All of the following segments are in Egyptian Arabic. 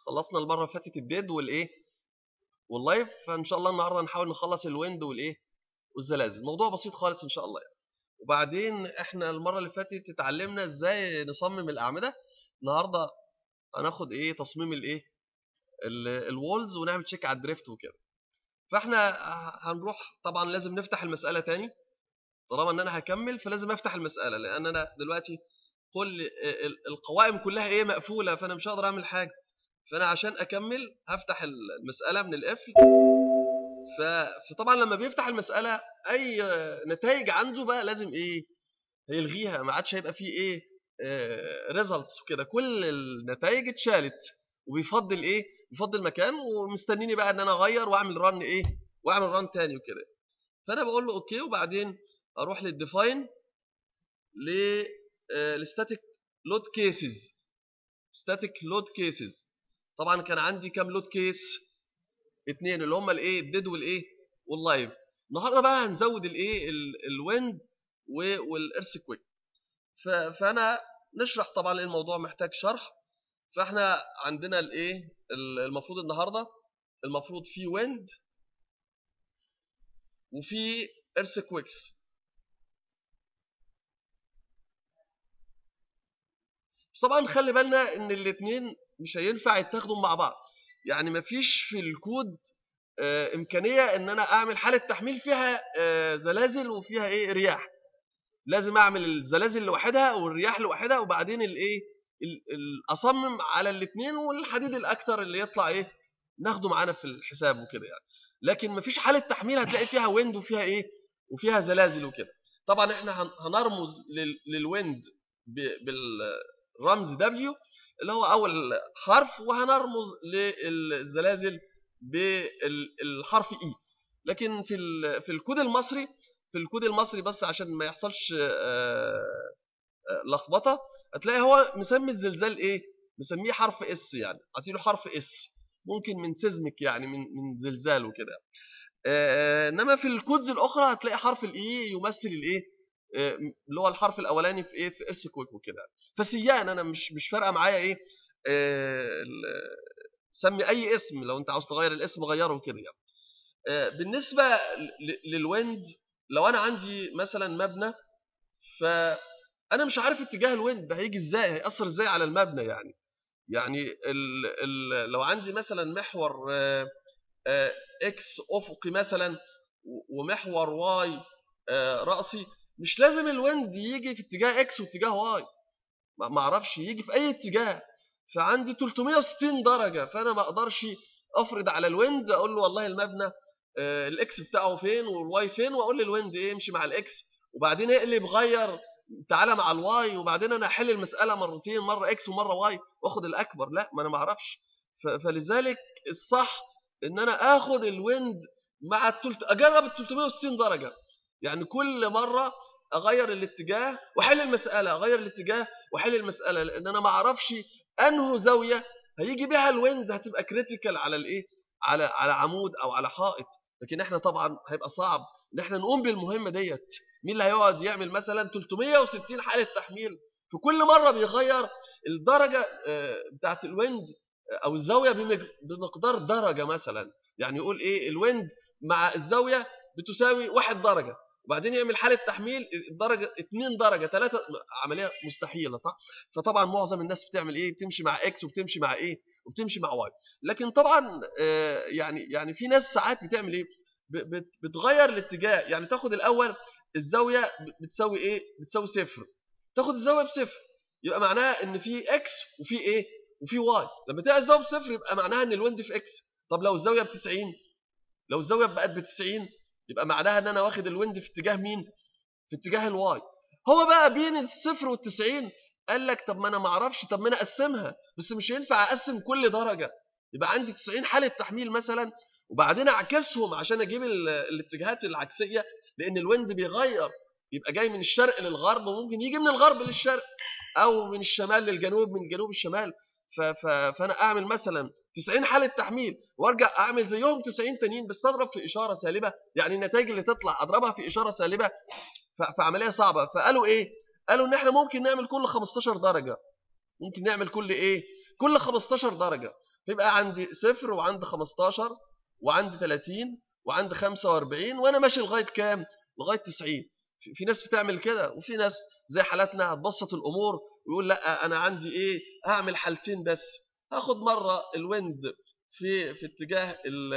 خلصنا المره اللي فاتت الديد والايه واللايف فان شاء الله النهارده نحاول نخلص الويند والايه والزلازل موضوع بسيط خالص ان شاء الله يعني. وبعدين احنا المره اللي فاتت اتعلمنا ازاي نصمم الاعمده النهارده هناخد ايه تصميم الايه الوولز ونعمل تشيك على الدريفت وكده فاحنا هنروح طبعا لازم نفتح المساله تاني طالما ان انا هكمل فلازم افتح المساله لان انا دلوقتي كل القوائم كلها ايه مقفوله فانا مش هقدر اعمل حاجه فانا عشان اكمل هفتح المساله من القفل فطبعا لما بيفتح المساله اي نتائج عنده بقى لازم ايه هيلغيها ما عادش هيبقى فيه ايه ريزلتس وكده كل النتائج اتشالت وبيفضل ايه بيفضل مكان ومستنيني بقى ان انا اغير واعمل رن ايه واعمل رن تاني وكده فانا بقول له اوكي وبعدين اروح للديفاين للستاتيك لود كيسز ستاتيك لود كيسز طبعا كان عندي كام لود كيس اتنين اللي هم الايه الديد والايه واللايف النهارده بقى هنزود الايه الويند والارث كويك فانا نشرح طبعا لان الموضوع محتاج شرح فاحنا عندنا الايه المفروض النهارده المفروض في ويند وفي ايرث كويكس بس طبعا خلي بالنا ان الاثنين مش هينفع يتاخدوا مع بعض يعني مفيش في الكود آه امكانيه ان انا اعمل حاله تحميل فيها آه زلازل وفيها ايه رياح لازم اعمل الزلازل لوحدها والرياح لوحدها وبعدين الايه اصمم على الاثنين والحديد الاكتر اللي يطلع ايه ناخده معانا في الحساب وكده يعني لكن مفيش حاله تحميل هتلاقي فيها ويند وفيها ايه وفيها زلازل وكده طبعا احنا هنرمز للويند بالرمز دبليو اللي هو اول حرف وهنرمز للزلازل بالحرف اي لكن في في الكود المصري في الكود المصري بس عشان ما يحصلش لخبطه هتلاقي هو مسمي الزلزال ايه مسميه حرف اس يعني عطيله حرف اس ممكن من سيزمك يعني من من زلزال وكده آه انما في الكودز الاخرى هتلاقي حرف الاي يمثل الايه آه اللي هو الحرف الاولاني في ايه في ارث كويك وكده فسيان انا مش مش فارقه معايا ايه آه سمي اي اسم لو انت عاوز تغير الاسم غيره وكده يعني آه بالنسبه للويند لو انا عندي مثلا مبنى فانا مش عارف اتجاه الويند ده هيجي ازاي هيأثر ازاي على المبنى يعني يعني ال ال لو عندي مثلا محور آآ آآ اكس افقي مثلا ومحور واي راسي مش لازم الويند يجي في اتجاه اكس واتجاه واي ما اعرفش يجي في اي اتجاه فعندي 360 درجه فانا ما اقدرش افرض على الويند اقول له والله المبنى الاكس بتاعه فين والواي فين واقول للويند ايه امشي مع الاكس وبعدين اقلب غير تعالى مع الواي وبعدين انا احل المساله مرتين مره اكس ومره واي واخد الاكبر لا ما انا ما اعرفش فلذلك الصح ان انا اخد الويند مع التلت اجرب ال 360 درجه يعني كل مره اغير الاتجاه واحل المساله اغير الاتجاه واحل المساله لان انا ما اعرفش انه زاويه هيجي بيها الويند هتبقى كريتيكال على الايه على على عمود او على حائط لكن احنا طبعا هيبقى صعب ان احنا نقوم بالمهمه ديت مين اللي هيقعد يعمل مثلا 360 حاله تحميل في كل مره بيغير الدرجه بتاعت الويند او الزاويه بمقدار درجه مثلا يعني يقول ايه الويند مع الزاويه بتساوي 1 درجه وبعدين يعمل حاله تحميل الدرجه 2 درجه 3 عمليه مستحيله طبعا فطبعا معظم الناس بتعمل ايه بتمشي مع اكس وبتمشي مع ايه وبتمشي مع واي لكن طبعا يعني يعني في ناس ساعات بتعمل ايه بتغير الاتجاه يعني تاخد الاول الزاويه بتساوي ايه بتساوي صفر تاخد الزاويه بصفر يبقى معناها ان في اكس وفي ايه وفي واي لما تلاقي الزاويه بصفر يبقى معناها ان الويند في اكس طب لو الزاويه ب 90 لو الزاويه بقت ب 90 يبقى معناها ان انا واخد الويند في اتجاه مين في اتجاه الواي هو بقى بين الصفر وال 90 قال لك طب ما انا ما اعرفش طب ما انا اقسمها بس مش ينفع اقسم كل درجه يبقى عندي 90 حاله تحميل مثلا وبعدين اعكسهم عشان اجيب الاتجاهات العكسيه لان الويند بيغير بيبقى جاي من الشرق للغرب وممكن يجي من الغرب للشرق او من الشمال للجنوب من جنوب الشمال ف ف فانا اعمل مثلا 90 حاله تحميل وارجع اعمل زيهم 90 تانيين بس اضرب في اشاره سالبه يعني النتائج اللي تطلع اضربها في اشاره سالبه فعمليه صعبه فقالوا ايه قالوا ان احنا ممكن نعمل كل 15 درجه ممكن نعمل كل ايه كل 15 درجه فيبقى عندي صفر وعندي 15 وعندي 30 وعندي 45 وانا ماشي لغايه كام لغايه 90 في ناس بتعمل كده وفي ناس زي حالاتنا هتبسط الامور ويقول لا انا عندي ايه هعمل حالتين بس هاخد مره الويند في في اتجاه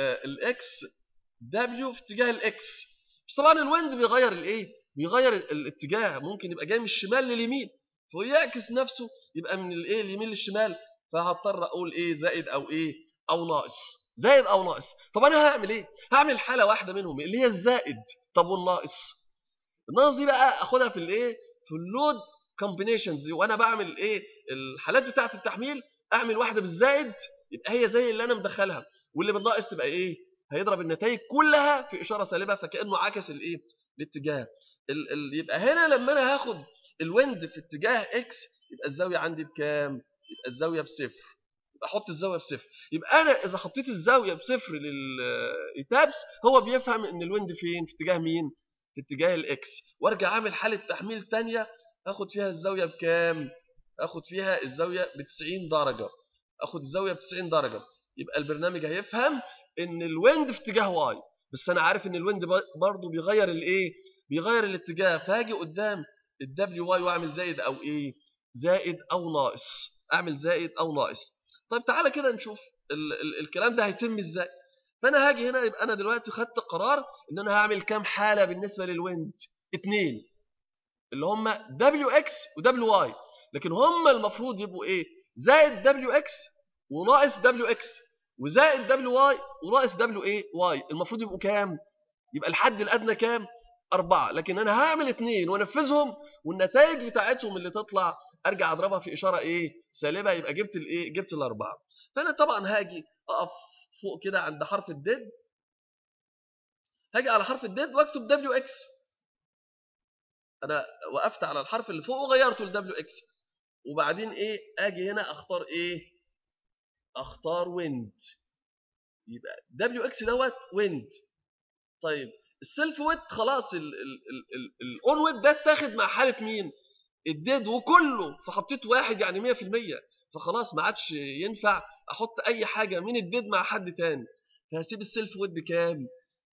الاكس دبليو في اتجاه الاكس بس طبعا الويند بيغير الايه بيغير الاتجاه ممكن يبقى جاي من الشمال لليمين فيعكس نفسه يبقى من الايه اليمين للشمال فهضطر اقول ايه زائد او ايه او ناقص زائد او ناقص طب انا هعمل ايه هعمل حاله واحده منهم اللي هي الزائد طب والناقص الناقص دي بقى اخدها في الايه في اللود كومبينيشنز وانا بعمل ايه الحالات بتاعه التحميل اعمل واحده بالزائد يبقى هي زي اللي انا مدخلها واللي بالناقص تبقى ايه هيضرب النتائج كلها في اشاره سالبه فكانه عكس الايه الاتجاه ال ال يبقى هنا لما انا هاخد الويند في اتجاه اكس يبقى الزاويه عندي بكام يبقى الزاويه بصفر يبقى احط الزاويه بصفر يبقى انا اذا حطيت الزاويه بصفر للايتابس هو بيفهم ان الويند فين في اتجاه مين في اتجاه الاكس وارجع اعمل حاله تحميل ثانيه اخد فيها الزاويه بكام اخد فيها الزاويه ب 90 درجه اخد الزاويه ب 90 درجه يبقى البرنامج هيفهم ان الويند في اتجاه واي بس انا عارف ان الويند برضه بيغير الايه بيغير الاتجاه فهاجي قدام الدبليو واي واعمل زائد او ايه زائد او ناقص اعمل زائد او ناقص طيب تعالى كده نشوف ال ال الكلام ده هيتم ازاي فانا هاجي هنا يبقى انا دلوقتي خدت قرار ان انا هعمل كام حاله بالنسبه للويند اثنين اللي هم دبليو اكس ودبليو واي لكن هم المفروض يبقوا ايه زائد دبليو اكس وناقص دبليو اكس وزائد دبليو واي وناقص دبليو ايه واي المفروض يبقوا كام يبقى الحد الادنى كام أربعة لكن أنا هعمل اثنين وانفذهم والنتائج بتاعتهم اللي تطلع أرجع أضربها في إشارة إيه سالبة يبقى جبت الإيه جبت الأربعة فأنا طبعا هاجي أقف فوق كده عند حرف الديد هاجي على حرف الديد واكتب دبليو اكس انا وقفت على الحرف اللي فوق وغيرته لدبليو اكس وبعدين ايه اجي هنا اختار ايه اختار ويند يبقى دبليو اكس دوت ويند طيب السيلف ويت خلاص الاون ويت ده اتاخد مع حاله مين الديد وكله فحطيت واحد يعني 100% فخلاص ما عادش ينفع احط اي حاجه من الديد مع حد تاني فهسيب السيلف ويت بكام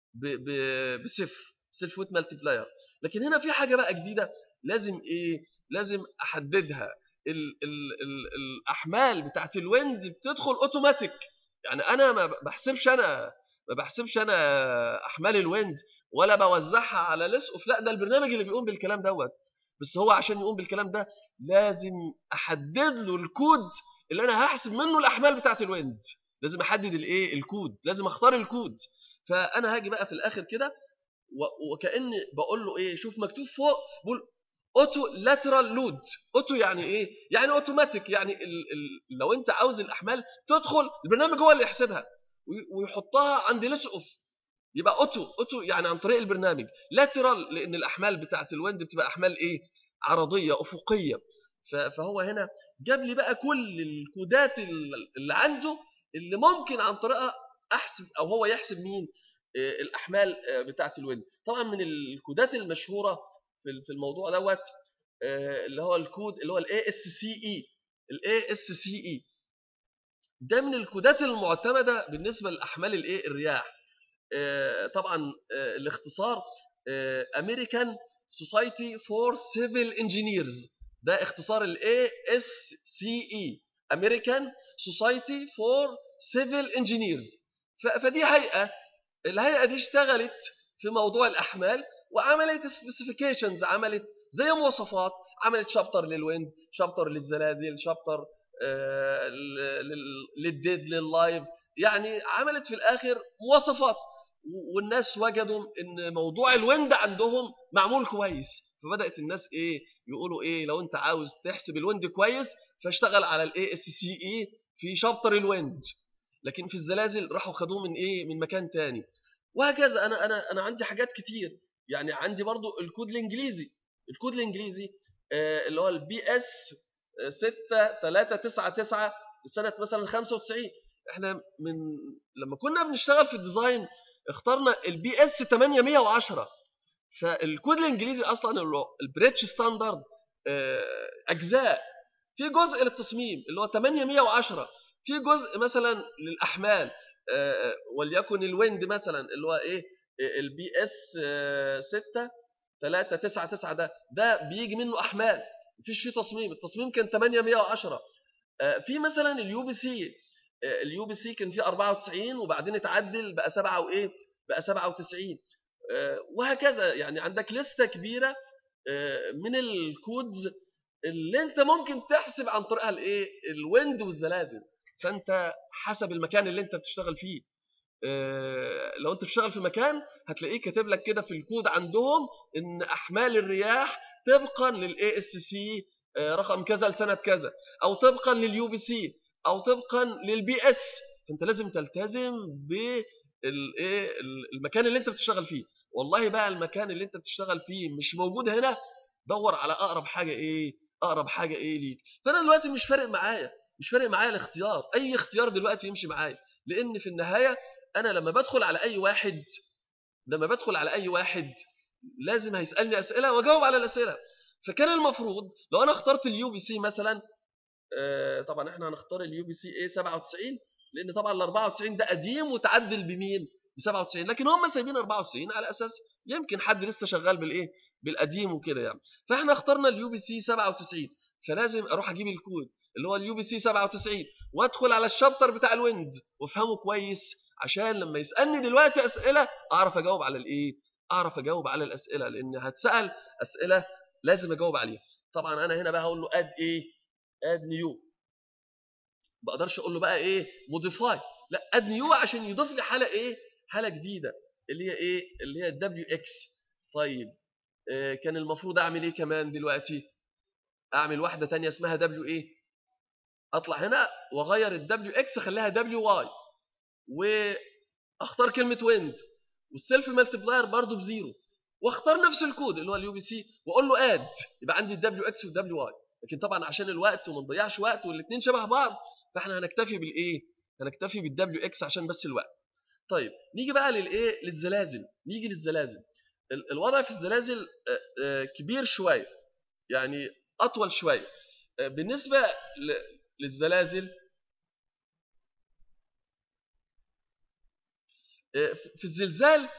بصفر سيلف ويت مالتيبلاير لكن هنا في حاجه بقى جديده لازم ايه لازم احددها ال ال ال الاحمال بتاعت الويند بتدخل اوتوماتيك يعني انا ما بحسبش انا ما بحسبش انا احمال الويند ولا بوزعها على لسقف لا ده البرنامج اللي بيقوم بالكلام دوت بس هو عشان يقوم بالكلام ده لازم احدد له الكود اللي انا هحسب منه الاحمال بتاعت الويند لازم احدد الايه الكود لازم اختار الكود فانا هاجي بقى في الاخر كده وكاني بقول له ايه شوف مكتوب فوق بقول اوتو لاترال لود اوتو يعني ايه يعني اوتوماتيك يعني ال ال لو انت عاوز الاحمال تدخل البرنامج هو اللي يحسبها ويحطها عند لسقف يبقى اوتو اوتو يعني عن طريق البرنامج لاترال لان الاحمال بتاعت الويند بتبقى احمال ايه عرضيه افقيه فهو هنا جاب لي بقى كل الكودات اللي عنده اللي ممكن عن طريقها احسب او هو يحسب مين الاحمال بتاعت الويند طبعا من الكودات المشهوره في الموضوع دوت اللي هو الكود اللي هو الاي اس سي اي الاي اس سي اي ده من الكودات المعتمده بالنسبه لاحمال الايه الرياح طبعا الاختصار امريكان سوسايتي فور سيفل انجينيرز ده اختصار الاي اس سي اي امريكان سوسايتي فور سيفل انجينيرز فدي هيئه الهيئه دي اشتغلت في موضوع الاحمال وعملت سبيسيفيكيشنز عملت زي مواصفات عملت شابتر للويند شابتر للزلازل شابتر آه للديد لللايف يعني عملت في الاخر مواصفات والناس وجدوا ان موضوع الويند عندهم معمول كويس فبدات الناس ايه يقولوا ايه لو انت عاوز تحسب الويند كويس فاشتغل على الاي اس سي اي في شابتر الويند لكن في الزلازل راحوا خدوه من ايه من مكان تاني وهكذا انا انا انا عندي حاجات كتير يعني عندي برضو الكود الانجليزي الكود الانجليزي آه اللي هو البي اس 6 3 9 9 سنه مثلا 95 احنا من لما كنا بنشتغل في الديزاين اخترنا البي اس 810 فالكود الانجليزي اصلا البريتش ستاندرد آه اجزاء في جزء للتصميم اللي هو 810 في جزء مثلا للاحمال آه، وليكن الويند مثلا اللي هو ايه البي اس 6 3 9 9 ده ده بيجي منه احمال مفيش فيه تصميم التصميم كان 8 110 في مثلا اليو بي سي اليو بي سي كان فيه 94 وبعدين اتعدل بقى 7 وايه بقى 97 وهكذا يعني عندك لسته كبيره آه، من الكودز اللي انت ممكن تحسب عن طريقها الايه الويند والزلازل فانت حسب المكان اللي انت بتشتغل فيه آه، لو انت بتشتغل في مكان هتلاقيه كاتب لك كده في الكود عندهم ان احمال الرياح طبقا للاي اس سي رقم كذا لسنه كذا او طبقا لليو بي سي او طبقا للبي اس فانت لازم تلتزم بالايه المكان اللي انت بتشتغل فيه والله بقى المكان اللي انت بتشتغل فيه مش موجود هنا دور على اقرب حاجه ايه اقرب حاجه ايه ليك فانا دلوقتي مش فارق معايا مش فارق معايا الاختيار اي اختيار دلوقتي يمشي معايا لان في النهايه انا لما بدخل على اي واحد لما بدخل على اي واحد لازم هيسالني اسئله واجاوب على الاسئله فكان المفروض لو انا اخترت اليو بي سي مثلا آه طبعا احنا هنختار اليو بي سي ايه 97 لان طبعا ال 94 ده قديم وتعدل بمين ب 97 لكن هم سايبين 94 على اساس يمكن حد لسه شغال بالايه بالقديم وكده يعني فاحنا اخترنا اليو بي سي 97 فلازم اروح اجيب الكود اللي هو اليو بي سي 97 وادخل على الشابتر بتاع الويند وافهمه كويس عشان لما يسالني دلوقتي اسئله اعرف اجاوب على الايه اعرف اجاوب على الاسئله لان هتسال اسئله لازم اجاوب عليها طبعا انا هنا بقى هقول له اد ايه اد نيو ما اقدرش اقول له بقى ايه موديفاي لا اد نيو عشان يضيف لي حاله ايه حاله جديده اللي هي ايه اللي هي الدبليو اكس طيب آه كان المفروض اعمل ايه كمان دلوقتي اعمل واحده ثانيه اسمها دبليو ايه اطلع هنا واغير الدبليو اكس اخليها دبليو واي واختار كلمه ويند والسيلف مالتبلاير برضو بزيرو واختار نفس الكود اللي هو اليو بي سي واقول له اد يبقى عندي الدبليو اكس والدبليو واي لكن طبعا عشان الوقت وما نضيعش وقت والاثنين شبه بعض فاحنا هنكتفي بالايه هنكتفي بالدبليو اكس عشان بس الوقت طيب نيجي بقى للايه للزلازل نيجي للزلازل الوضع في الزلازل كبير شويه يعني اطول شويه بالنسبه للزلازل في الزلزال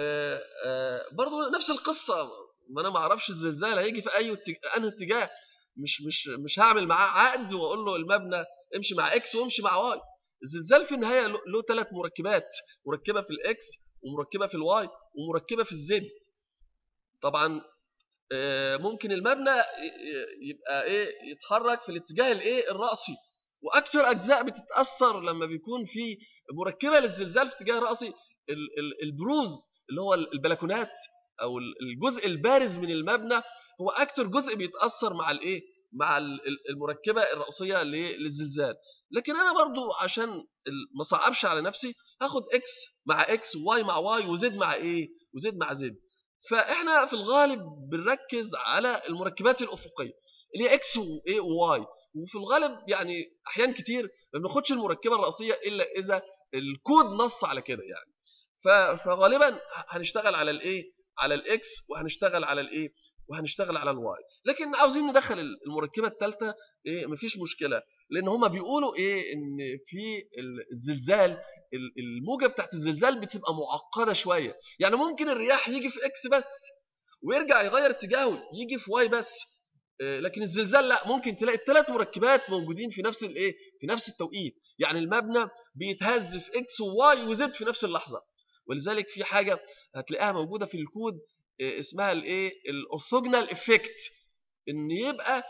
برضه نفس القصه ما انا ما اعرفش الزلزال هيجي في اي انهي اتجاه مش مش مش هعمل معاه عقد واقول له المبنى امشي مع اكس وامشي مع واي الزلزال في النهايه له ثلاث مركبات مركبه في الاكس ومركبه في الواي ومركبه في الزد طبعا ممكن المبنى يبقى ايه يتحرك في الاتجاه الايه الراسي واكثر اجزاء بتتاثر لما بيكون في مركبه للزلزال في اتجاه راسي البروز اللي هو البلكونات او الجزء البارز من المبنى هو اكثر جزء بيتاثر مع الايه مع المركبه الرئيسيه للزلزال لكن انا برضو عشان ما صعبش على نفسي هاخد اكس مع اكس وواي مع واي وزد مع ايه وزد مع زد فاحنا في الغالب بنركز على المركبات الافقيه اللي هي اكس وايه وواي وفي الغالب يعني احيان كتير ما بناخدش المركبه الرئيسيه الا اذا الكود نص على كده يعني فغالبا هنشتغل على الايه على الاكس وهنشتغل على الايه وهنشتغل على الواي لكن عاوزين ندخل المركبه الثالثه ايه مفيش مشكله لان هما بيقولوا ايه ان في الزلزال الموجه بتاعت الزلزال بتبقى معقده شويه يعني ممكن الرياح يجي في اكس بس ويرجع يغير اتجاهه يجي في واي بس لكن الزلزال لا ممكن تلاقي الثلاث مركبات موجودين في نفس الايه في نفس التوقيت يعني المبنى بيتهز في اكس وواي وزد في نفس اللحظه ولذلك في حاجه هتلاقيها موجوده في الكود اسمها الايه الاورثوجونال افكت ان يبقى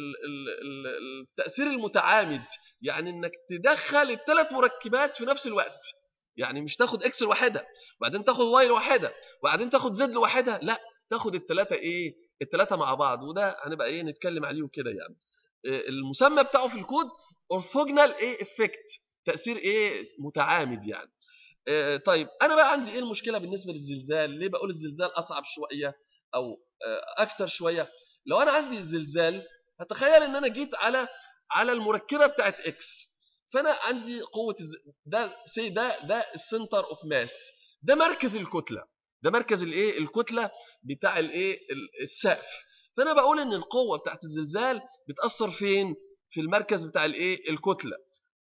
التاثير المتعامد يعني انك تدخل الثلاث مركبات في نفس الوقت يعني مش تاخد اكس لوحدها وبعدين تاخد واي لوحدها وبعدين تاخد زد لوحدها لا تاخد الثلاثه ايه الثلاثه مع بعض وده هنبقى ايه نتكلم عليه وكده يعني المسمى بتاعه في الكود اورثوجونال ايه افكت تاثير ايه متعامد يعني طيب انا بقى عندي ايه المشكله بالنسبه للزلزال ليه بقول الزلزال اصعب شويه او اكتر شويه لو انا عندي زلزال هتخيل ان انا جيت على على المركبه بتاعت اكس فانا عندي قوه ده سي ده ده السنتر اوف ماس ده مركز الكتله ده مركز الايه الكتله بتاع الايه السقف فانا بقول ان القوه بتاعت الزلزال بتاثر فين في المركز بتاع الايه الكتله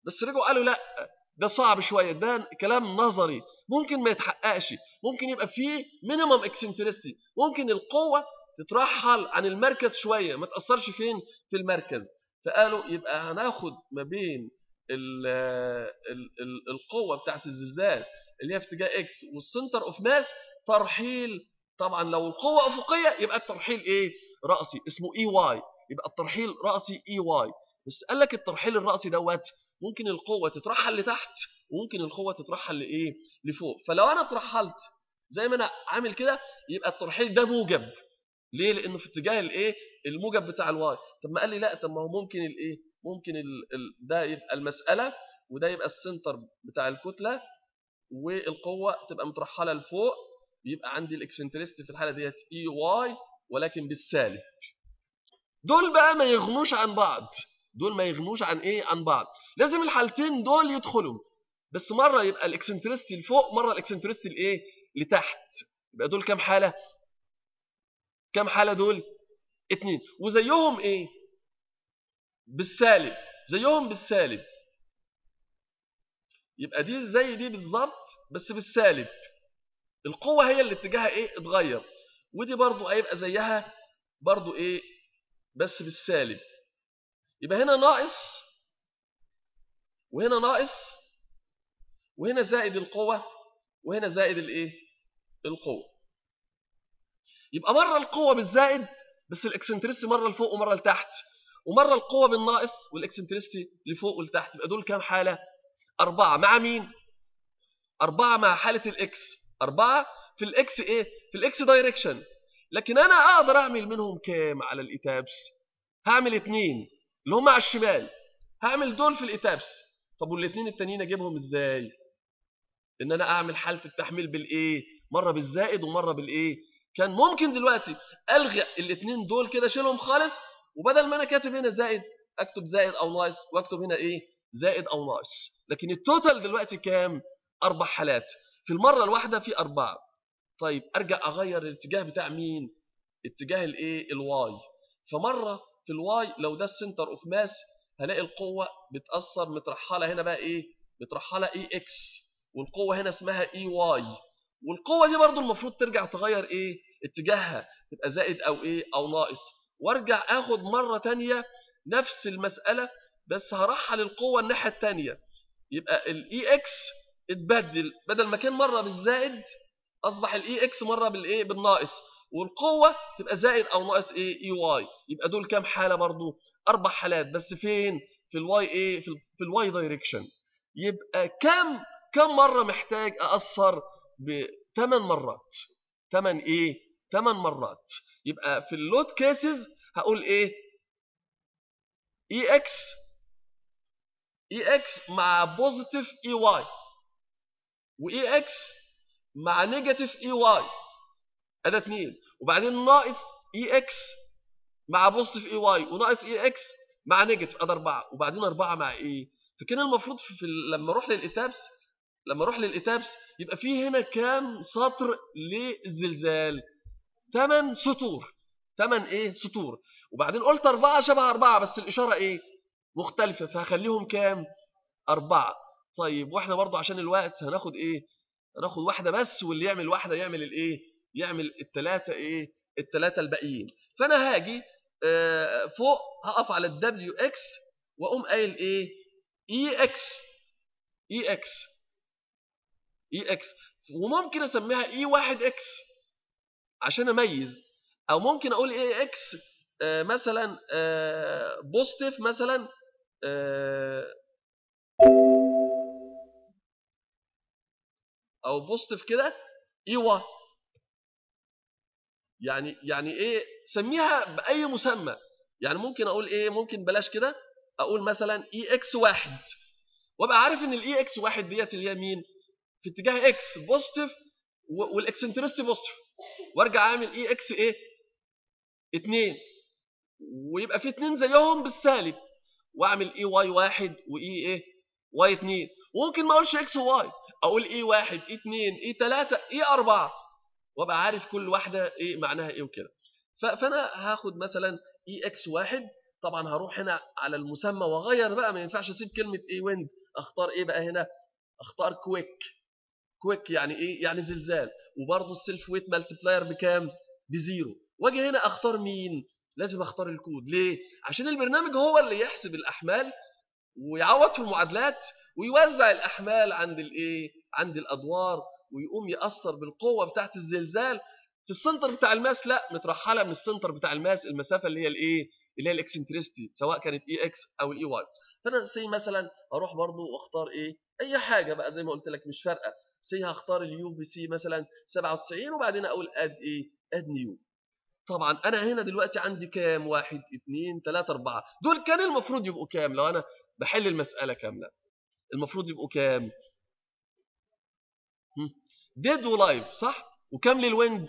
بس رجعوا قالوا لا ده صعب شويه ده كلام نظري ممكن ما يتحققش ممكن يبقى فيه مينيمم اكسنترستي ممكن القوه تترحل عن المركز شويه ما تاثرش فين في المركز فقالوا يبقى هناخد ما بين ال ال ال القوه بتاعت الزلزال اللي هي في اتجاه اكس والسنتر اوف ماس ترحيل طبعا لو القوه افقيه يبقى الترحيل ايه راسي اسمه اي واي يبقى الترحيل راسي اي واي بس قال لك الترحيل الراسي دوت ممكن القوه تترحل لتحت وممكن القوه تترحل لايه لفوق فلو انا اترحلت زي ما انا عامل كده يبقى الترحيل ده موجب ليه لانه في اتجاه الايه الموجب بتاع الواي طب ما قال لي لا طب ما هو ممكن الايه ممكن ال ال ده يبقى المساله وده يبقى السنتر بتاع الكتله والقوه تبقى مترحله لفوق يبقى عندي الاكسنتريستي في الحاله ديت اي واي ولكن بالسالب دول بقى ما يغنوش عن بعض دول ما يغنوش عن ايه عن بعض لازم الحالتين دول يدخلوا بس مره يبقى الاكسنتريستي لفوق مره الاكسنتريستي لايه لتحت يبقى دول كام حاله كام حاله دول اتنين وزيهم ايه بالسالب زيهم بالسالب يبقى دي زي دي بالظبط بس بالسالب القوة هي اللي اتجاهها ايه اتغير ودي برضو هيبقى زيها برضو ايه بس بالسالب يبقى هنا ناقص وهنا ناقص وهنا زائد القوة وهنا زائد الايه القوة يبقى مرة القوة بالزائد بس الاكسنترستي مرة لفوق ومرة لتحت ومرة القوة بالناقص والاكسنترستي لفوق ولتحت يبقى دول كام حالة أربعة مع مين أربعة مع حالة الإكس أربعة في الإكس إيه في الإكس دايركشن لكن أنا أقدر أعمل منهم كام على الإتابس هعمل اتنين اللي هم على الشمال هعمل دول في الإتابس طب والاتنين التانيين أجيبهم إزاي إن أنا أعمل حالة التحميل بالإيه مرة بالزائد ومرة بالإيه كان ممكن دلوقتي ألغي الاتنين دول كده أشيلهم خالص وبدل ما أنا كاتب هنا زائد أكتب زائد أو ناقص وأكتب هنا إيه زائد أو ناقص لكن التوتال دلوقتي كام أربع حالات في المرة الواحدة في أربعة طيب أرجع أغير الاتجاه بتاع مين اتجاه الايه الواي فمرة في الواي لو ده السنتر اوف ماس هلاقي القوة بتأثر مترحلة هنا بقى ايه مترحلة اي اكس والقوة هنا اسمها اي واي والقوة دي برضو المفروض ترجع تغير ايه اتجاهها تبقى زائد او ايه او ناقص وارجع اخد مرة تانية نفس المسألة بس هرحل القوة الناحية التانية يبقى الاي اكس اتبدل بدل ما كان مرة بالزائد اصبح الاي اكس مرة بالايه بالناقص والقوة تبقى زائد او ناقص ايه اي واي يبقى دول كام حالة برضو اربع حالات بس فين في الواي ايه في, ال في الواي دايركشن يبقى كم كم مرة محتاج اثر بثمان مرات ثمان ايه ثمان مرات يبقى في اللود كيسز هقول ايه اي اكس اي اكس مع بوزيتيف اي واي واي اكس مع نيجاتيف اي واي ادي اتنين وبعدين ناقص اي اكس مع بوزيتيف اي واي وناقص اي اكس مع نيجاتيف ادي اربعه وبعدين اربعه مع ايه فكان المفروض في, في لما اروح للاتابس لما اروح للاتابس يبقى في هنا كام سطر للزلزال ثمان سطور ثمان ايه سطور وبعدين قلت اربعه شبه اربعه بس الاشاره ايه مختلفه فهخليهم كام اربعه طيب واحنا برضو عشان الوقت هناخد ايه هناخد واحده بس واللي يعمل واحده يعمل الايه يعمل الثلاثه ايه الثلاثه الباقيين فانا هاجي آه فوق هقف على الدبليو اكس واقوم قايل ايه اي اكس اي اكس اي اكس وممكن اسميها اي واحد اكس عشان اميز او ممكن اقول اي اكس آه مثلا آه بوزيتيف مثلا آه او بوزيتيف كده اي 1 يعني يعني ايه سميها باي مسمى يعني ممكن اقول ايه ممكن بلاش كده اقول مثلا اي اكس واحد وابقى عارف ان الاي اكس واحد ديت اللي هي مين في اتجاه اكس بوزيتيف والاكسنترستي بوزيتيف وارجع اعمل اي اكس ايه اتنين ويبقى في اتنين زيهم بالسالب واعمل اي واي واحد واي ايه واي اتنين وممكن ما اقولش اكس وواي اقول اي واحد اي اتنين اي تلاتة اي اربعة وابقى عارف كل واحدة ايه معناها ايه وكده فانا هاخد مثلا اي اكس واحد طبعا هروح هنا على المسمى واغير بقى ما ينفعش اسيب كلمه ايه ويند اختار ايه بقى هنا اختار كويك كويك يعني ايه يعني زلزال وبرضه السيلف ويت مالتيبلاير بكام بزيرو واجي هنا اختار مين لازم اختار الكود ليه عشان البرنامج هو اللي يحسب الاحمال ويعوض في المعادلات ويوزع الاحمال عند الايه عند الادوار ويقوم ياثر بالقوه بتاعت الزلزال في السنتر بتاع الماس لا مترحله من السنتر بتاع الماس المسافه اللي هي الايه اللي هي الاكسنتريستي سواء كانت اي اكس او الاي واي فانا سي مثلا اروح برضو واختار ايه اي حاجه بقى زي ما قلت لك مش فارقه سي هختار اليو بي سي مثلا 97 وبعدين اقول اد ايه اد نيو طبعا انا هنا دلوقتي عندي كام واحد اثنين ثلاثة أربعة دول كان المفروض يبقوا كام لو أنا بحل المسألة كاملة المفروض يبقوا كام ديد ولايف صح وكام للويند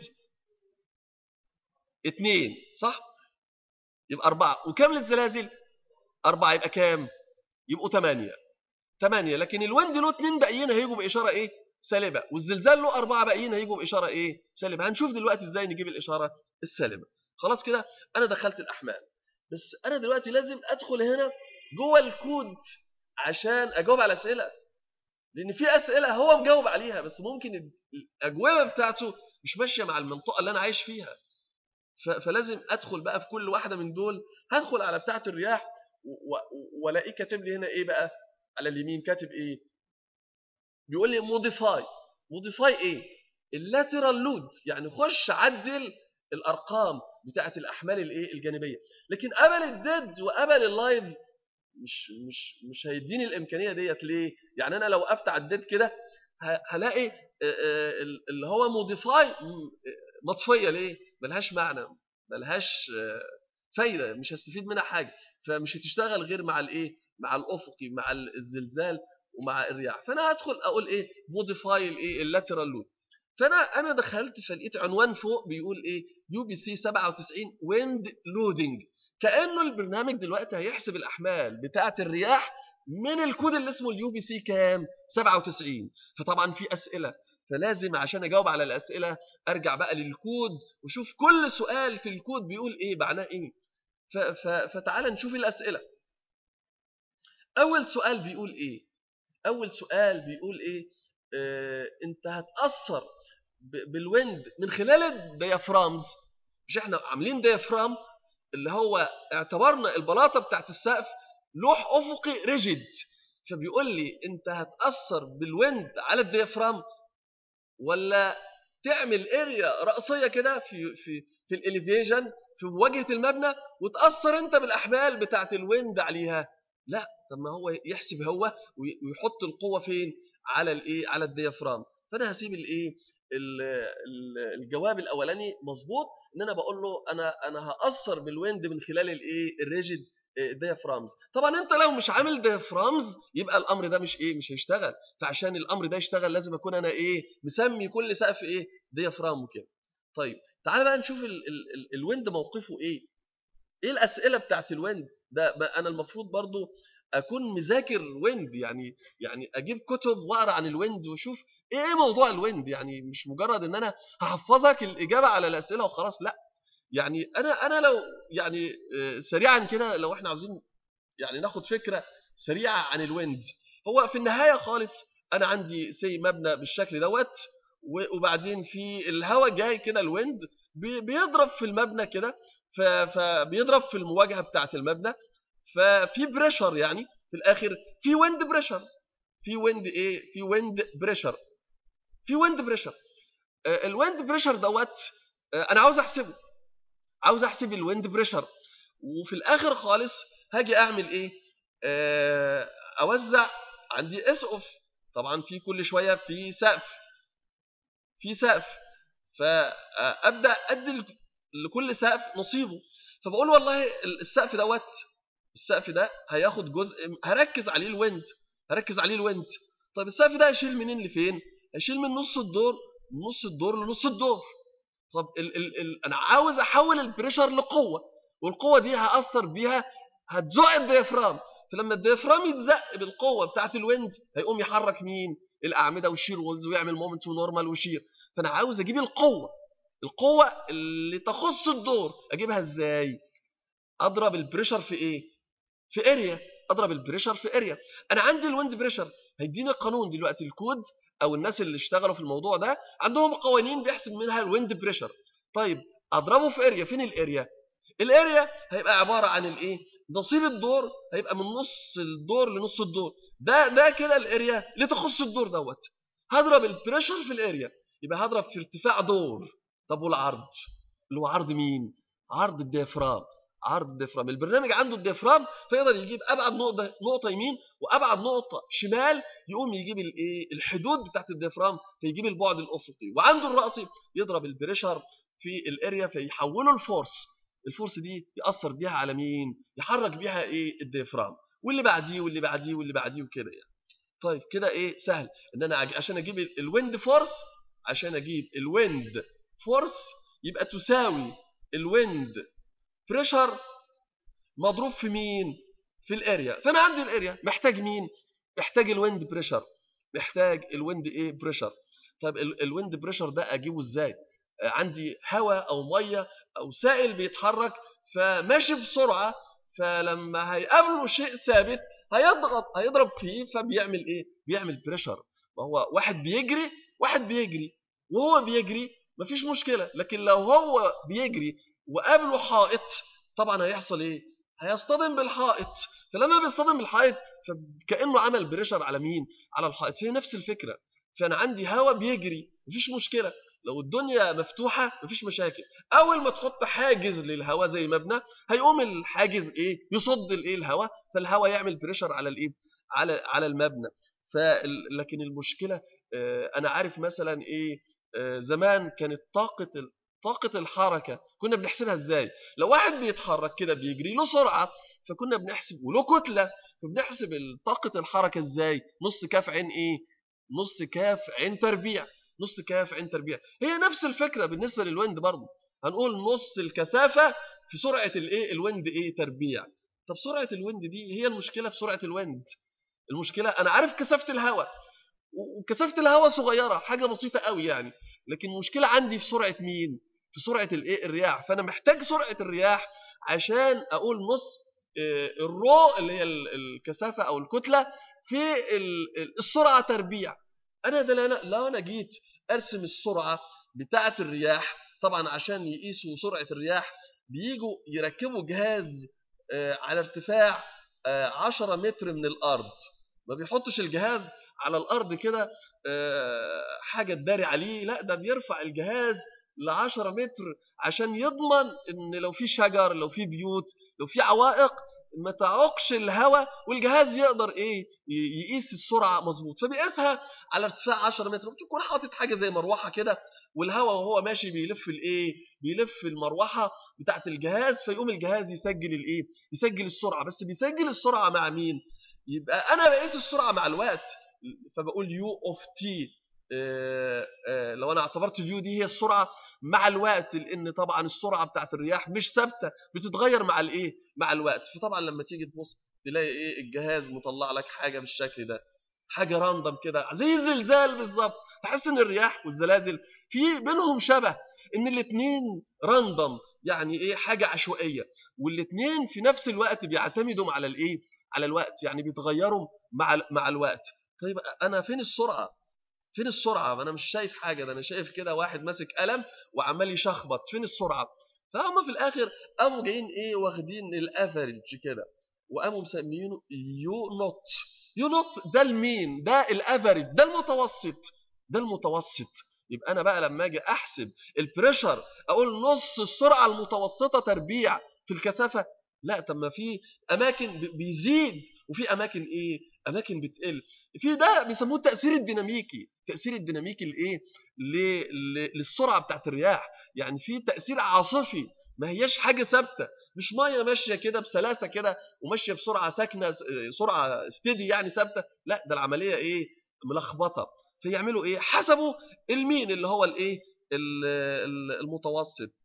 اثنين صح يبقى أربعة وكام للزلازل أربعة يبقى كام يبقوا ثمانية ثمانية لكن الويند له اثنين باقيين هيجوا بإشارة إيه سالبة والزلزال له أربعة باقيين هيجوا بإشارة إيه سالبة هنشوف دلوقتي إزاي نجيب الإشارة السالبة خلاص كده أنا دخلت الأحمال بس أنا دلوقتي لازم أدخل هنا جوه الكود عشان أجاوب على أسئلة لأن في أسئلة هو مجاوب عليها بس ممكن الأجوبة بتاعته مش ماشية مع المنطقة اللي أنا عايش فيها فلازم ادخل بقى في كل واحده من دول هدخل على بتاعه الرياح والاقيه كاتب لي هنا ايه بقى على اليمين كاتب ايه بيقول لي موديفاي موديفاي ايه اللاترال لود يعني خش عدل الارقام بتاعه الاحمال الايه الجانبيه لكن قبل الديد وقبل اللايف مش مش مش هيديني الامكانيه ديت ليه يعني انا لو وقفت على الديد كده هلاقي اللي هو موديفاي مطفيه ليه ملهاش معنى ملهاش فايده مش هستفيد منها حاجه فمش هتشتغل غير مع الايه مع الافقي مع الزلزال ومع الرياح فانا هدخل اقول ايه موديفاي الايه اللاترال لود فانا انا دخلت فلقيت عنوان فوق بيقول ايه يو بي سي 97 ويند لودنج كانه البرنامج دلوقتي هيحسب الاحمال بتاعه الرياح من الكود اللي اسمه اليو بي سي كام 97 فطبعا في اسئله فلازم عشان اجاوب على الاسئله ارجع بقى للكود وشوف كل سؤال في الكود بيقول ايه معناه ايه فتعال نشوف الاسئله اول سؤال بيقول ايه اول سؤال بيقول ايه آه انت هتاثر بالويند من خلال الديافرامز مش احنا عاملين ديافرام اللي هو اعتبرنا البلاطه بتاعت السقف لوح افقي ريجيد فبيقول لي انت هتاثر بالويند على الديافرام ولا تعمل اريا رأسية كده في في في الاليفيشن في مواجهة المبنى وتأثر انت بالأحمال بتاعة الويند عليها لا طب ما هو يحسب هو ويحط القوة فين على الايه على الديافرام فانا هسيب الايه الجواب الاولاني مظبوط ان انا بقول له انا انا هاثر بالويند من خلال الايه الريجيد ديافرامز طبعا انت لو مش عامل ديافرامز يبقى الامر ده مش ايه مش هيشتغل فعشان الامر ده يشتغل لازم اكون انا ايه مسمي كل سقف ايه ديافرام وكده طيب تعال بقى نشوف ال ال ال الويند موقفه ايه ايه الاسئله بتاعت الويند ده انا المفروض برضو اكون مذاكر ويند يعني يعني اجيب كتب واقرا عن الويند واشوف ايه موضوع الويند يعني مش مجرد ان انا هحفظك الاجابه على الاسئله وخلاص لا يعني انا انا لو يعني سريعا كده لو احنا عاوزين يعني ناخد فكره سريعه عن الويند هو في النهايه خالص انا عندي سي مبنى بالشكل دوت وبعدين في الهواء جاي كده الويند بيضرب في المبنى كده فبيضرب في المواجهه بتاعه المبنى ففي بريشر يعني في الاخر في ويند بريشر في ويند ايه في ويند بريشر في ويند بريشر الويند بريشر دوت انا عاوز احسبه عاوز احسب الويند بريشر وفي الاخر خالص هاجي اعمل ايه آه اوزع عندي اس اوف طبعا في كل شويه في سقف في سقف فابدا ادي لكل سقف نصيبه فبقول والله السقف دوت السقف ده هياخد جزء هركز عليه الويند هركز عليه الويند طيب السقف ده هيشيل منين لفين هيشيل من نص الدور من نص الدور لنص الدور طب ال ال ال انا عاوز احول البريشر لقوه والقوه دي هاثر بيها هتزق الديافرام فلما الديافرام يتزق بالقوه بتاعه الويند هيقوم يحرك مين الاعمده والشير وولز ويعمل مومنت ونورمال وشير فانا عاوز اجيب القوه القوه اللي تخص الدور اجيبها ازاي اضرب البريشر في ايه في اريا اضرب البريشر في اريا انا عندي الويند بريشر هيديني القانون دلوقتي الكود او الناس اللي اشتغلوا في الموضوع ده عندهم قوانين بيحسب منها الويند بريشر طيب اضربه في اريا فين الاريا الاريا هيبقى عباره عن الايه نصيب الدور هيبقى من نص الدور لنص الدور ده ده كده الاريا اللي تخص الدور دوت هضرب البريشر في الاريا يبقى هضرب في ارتفاع دور طب والعرض اللي هو عرض مين عرض الديافرام عرض الديافرام البرنامج عنده الديافرام فيقدر يجيب ابعد نقطه نقطه يمين وابعد نقطه شمال يقوم يجيب الايه الحدود بتاعت الديافرام فيجيب البعد الافقي وعنده الراسي يضرب البريشر في الاريا فيحوله لفورس الفورس دي ياثر بيها على مين يحرك بيها ايه الديافرام واللي بعديه واللي بعديه واللي بعديه وكده يعني طيب كده ايه سهل ان انا عشان اجيب الويند فورس عشان اجيب الويند فورس يبقى تساوي الويند بريشر مضروب في مين في الاريا فانا عندي الاريا محتاج مين محتاج الويند بريشر محتاج الويند ايه بريشر طيب الويند بريشر ده اجيبه ازاي عندي هواء او ميه او سائل بيتحرك فماشي بسرعه فلما هيقابله شيء ثابت هيضغط هيضرب فيه فبيعمل ايه بيعمل بريشر ما هو واحد بيجري واحد بيجري وهو بيجري مفيش مشكله لكن لو هو بيجري وقابله حائط طبعا هيحصل ايه هيصطدم بالحائط فلما بيصطدم بالحائط فكانه عمل بريشر على مين على الحائط فهي نفس الفكره فانا عندي هواء بيجري مفيش مشكله لو الدنيا مفتوحه مفيش مشاكل اول ما تحط حاجز للهواء زي مبنى هيقوم الحاجز ايه يصد الايه الهواء فالهواء يعمل بريشر على الايه على على المبنى لكن المشكله انا عارف مثلا ايه زمان كانت طاقه طاقة الحركة كنا بنحسبها ازاي؟ لو واحد بيتحرك كده بيجري له سرعة فكنا بنحسب وله كتلة فبنحسب طاقة الحركة ازاي؟ نص كاف عين ايه؟ نص كاف عين تربيع نص كاف عين تربيع هي نفس الفكرة بالنسبة للويند برضه هنقول نص الكثافة في سرعة الايه؟ الويند ايه تربيع طب سرعة الويند دي هي المشكلة في سرعة الويند المشكلة أنا عارف كثافة الهواء وكثافة الهواء صغيرة حاجة بسيطة قوي يعني لكن المشكلة عندي في سرعة مين؟ في سرعة الايه الرياح فأنا محتاج سرعة الرياح عشان أقول نص الرو اللي هي الكثافة أو الكتلة في السرعة تربيع أنا ده لو أنا جيت أرسم السرعة بتاعة الرياح طبعا عشان يقيسوا سرعة الرياح بيجوا يركبوا جهاز على ارتفاع 10 متر من الأرض ما بيحطش الجهاز على الأرض كده حاجة تداري عليه لا ده بيرفع الجهاز ل 10 متر عشان يضمن ان لو في شجر لو في بيوت لو في عوائق ما تعوقش الهواء والجهاز يقدر ايه يقيس السرعه مظبوط فبيقيسها على ارتفاع 10 متر بتكون حاطط حاجه زي مروحه كده والهواء وهو ماشي بيلف الايه بيلف المروحه بتاعه الجهاز فيقوم الجهاز يسجل الايه يسجل السرعه بس بيسجل السرعه مع مين يبقى انا بقيس السرعه مع الوقت فبقول يو اوف تي لو انا اعتبرت اليو دي هي السرعه مع الوقت لان طبعا السرعه بتاعت الرياح مش ثابته بتتغير مع الايه مع الوقت فطبعا لما تيجي تبص تلاقي ايه الجهاز مطلع لك حاجه بالشكل ده حاجه راندم كده زي الزلزال بالظبط تحس ان الرياح والزلازل في بينهم شبه ان الاثنين راندم يعني ايه حاجه عشوائيه والاثنين في نفس الوقت بيعتمدوا على الايه على الوقت يعني بيتغيروا مع مع الوقت طيب انا فين السرعه فين السرعه ما انا مش شايف حاجه ده انا شايف كده واحد ماسك قلم وعمال يشخبط فين السرعه فهم في الاخر قاموا جايين ايه واخدين الافريج كده وقاموا مسمينه يو نوت يو نوت ده المين ده الافريج ده المتوسط ده المتوسط يبقى انا بقى لما اجي احسب البريشر اقول نص السرعه المتوسطه تربيع في الكثافه لا طب ما في اماكن بيزيد وفي اماكن ايه اماكن بتقل في ده بيسموه التاثير الديناميكي التاثير الديناميكي لايه للسرعه بتاعت الرياح يعني في تاثير عاصفي ما هياش حاجه ثابته مش ميه ماشيه كده بسلاسه كده وماشيه بسرعه ساكنه سرعه ستيدي يعني ثابته لا ده العمليه ايه ملخبطه فيعملوا ايه حسبوا المين اللي هو الايه المتوسط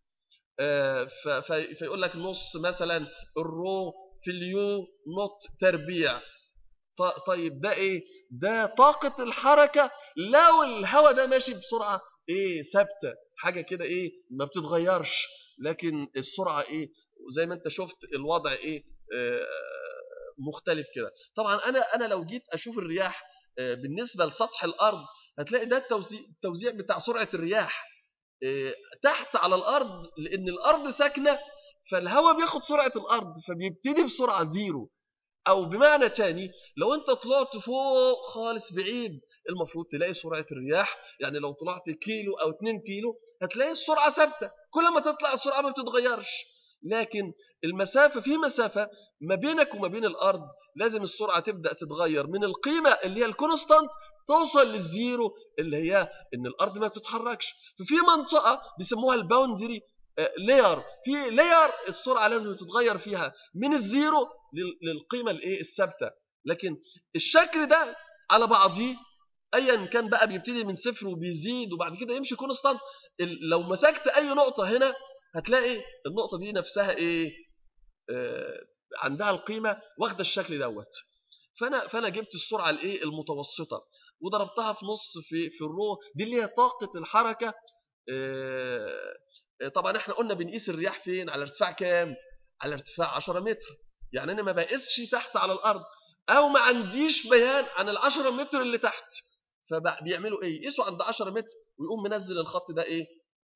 فيقول لك نص مثلا الرو في اليو نوت تربيع طيب ده ايه ده طاقة الحركة لو الهواء ده ماشي بسرعة ايه ثابتة حاجة كده ايه ما بتتغيرش لكن السرعة ايه وزي ما انت شفت الوضع ايه آه، مختلف كده طبعا انا انا لو جيت اشوف الرياح آه، بالنسبه لسطح الارض هتلاقي ده التوزيع التوزيع بتاع سرعه الرياح آه، تحت على الارض لان الارض ساكنه فالهواء بياخد سرعه الارض فبيبتدي بسرعه زيرو او بمعنى تاني لو انت طلعت فوق خالص بعيد المفروض تلاقي سرعه الرياح يعني لو طلعت كيلو او 2 كيلو هتلاقي السرعه ثابته كل ما تطلع السرعه ما بتتغيرش لكن المسافه في مسافه ما بينك وما بين الارض لازم السرعه تبدا تتغير من القيمه اللي هي الكونستانت توصل للزيرو اللي هي ان الارض ما بتتحركش ففي منطقه بيسموها الباوندري لاير في لاير السرعه لازم تتغير فيها من الزيرو للقيمه الايه الثابته لكن الشكل ده على بعضيه ايا كان بقى بيبتدي من صفر وبيزيد وبعد كده يمشي كونستانت لو مسكت اي نقطه هنا هتلاقي النقطه دي نفسها ايه آه عندها القيمه واخده الشكل دوت فانا فانا جبت السرعه الايه المتوسطه وضربتها في نص في في الرو دي اللي هي طاقه الحركه آه طبعا احنا قلنا بنقيس الرياح فين على ارتفاع كام على ارتفاع 10 متر يعني انا ما بقيسش تحت على الارض او ما عنديش بيان عن ال 10 متر اللي تحت فبيعملوا ايه يقيسوا عند 10 متر ويقوم منزل الخط ده ايه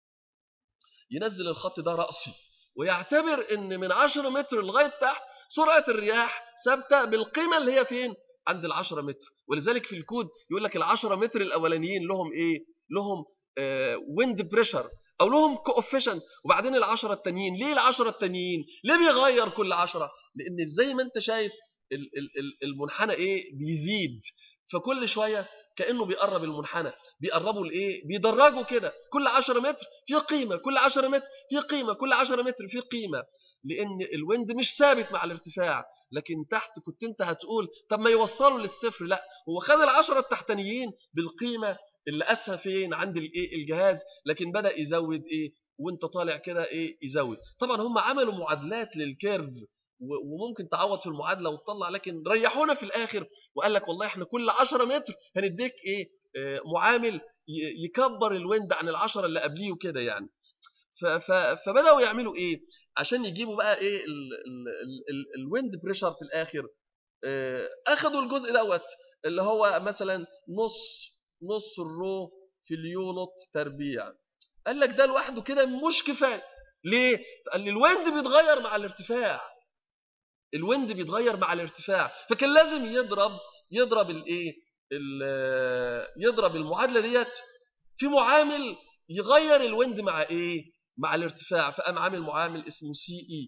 ينزل الخط ده رأسي ويعتبر ان من 10 متر لغايه تحت سرعه الرياح ثابته بالقيمه اللي هي فين عند ال 10 متر ولذلك في الكود يقول لك ال 10 متر الاولانيين لهم ايه لهم ويند بريشر او لهم كوفيشنت وبعدين ال10 التانيين ليه ال10 التانيين ليه بيغير كل 10 لان زي ما انت شايف المنحنى ايه بيزيد فكل شويه كانه بيقرب المنحنى بيقربوا لايه بيدرجوا كده كل 10 متر في قيمه كل 10 متر في قيمه كل 10 متر في قيمه لان الويند مش ثابت مع الارتفاع لكن تحت كنت انت هتقول طب ما يوصلوا للصفر لا هو خد العشرة التحتانيين بالقيمه اللي قاسها فين عند الايه الجهاز لكن بدا يزود ايه وانت طالع كده ايه يزود طبعا هم عملوا معادلات للكيرف وممكن تعوض في المعادله وتطلع لكن ريحونا في الاخر وقال لك والله احنا كل 10 متر هنديك ايه آه معامل يكبر الويند عن العشرة اللي قبليه وكده يعني فبداوا يعملوا ايه عشان يجيبوا بقى ايه الويند بريشر في الاخر آه اخذوا الجزء دوت اللي هو مثلا نص نص الرو في اليونت تربيع قال لك ده لوحده كده مش كفايه ليه قال لي الويند بيتغير مع الارتفاع الويند بيتغير مع الارتفاع فكان لازم يضرب يضرب الايه يضرب المعادله ديت في معامل يغير الويند مع ايه مع الارتفاع فقام عامل معامل اسمه سي اي